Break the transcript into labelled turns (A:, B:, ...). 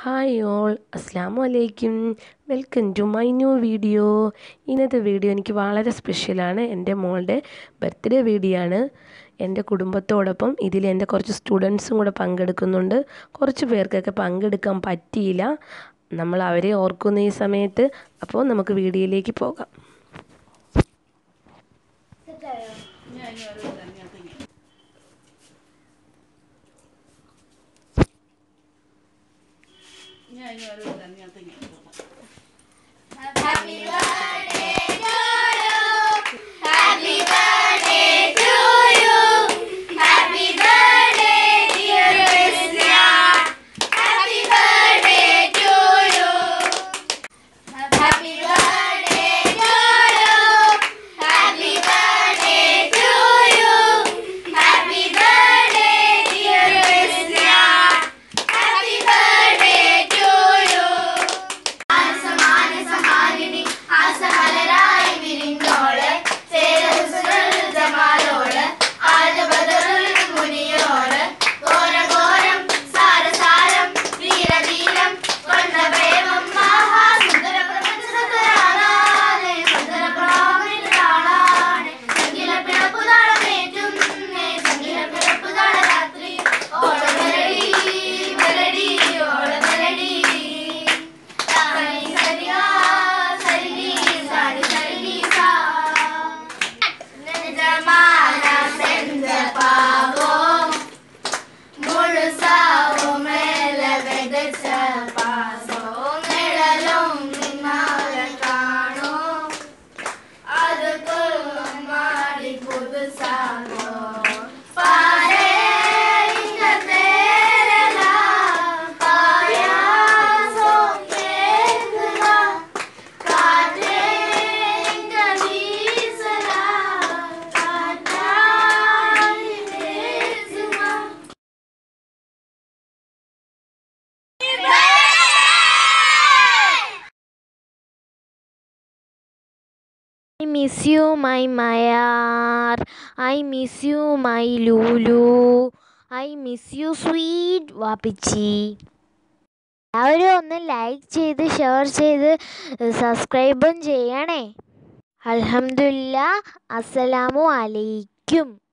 A: Hi all അസ്സാം വലൈക്കും welcome to my new video ഇന്നത്തെ വീഡിയോ എനിക്ക് വളരെ സ്പെഷ്യലാണ് എൻ്റെ മോളുടെ ബർത്ത്ഡേ വീഡിയോ ആണ് എൻ്റെ കുടുംബത്തോടൊപ്പം ഇതിൽ എൻ്റെ കുറച്ച് സ്റ്റുഡൻസും കൂടെ പങ്കെടുക്കുന്നുണ്ട് കുറച്ച് പേർക്കൊക്കെ പങ്കെടുക്കാൻ പറ്റിയില്ല നമ്മൾ അവരെ ഓർക്കുന്ന ഈ സമയത്ത് അപ്പോൾ നമുക്ക് വീഡിയോയിലേക്ക് പോകാം
B: ഞാൻ ഇനി ഒരു ഇതിനകത്ത് ഇങ്ങനെ ഇട്ടോളാം.
C: I miss you, my Mayar. I miss you, my Lulu. I miss you, sweet വാപ്പിച്ചി എല്ലാവരും ഒന്ന് ലൈക്ക് ചെയ്ത് ഷെയർ ചെയ്ത് സബ്സ്ക്രൈബും ചെയ്യണേ അൽഹംദുലില്ലാ അസ്സലാമു അലൈക്കും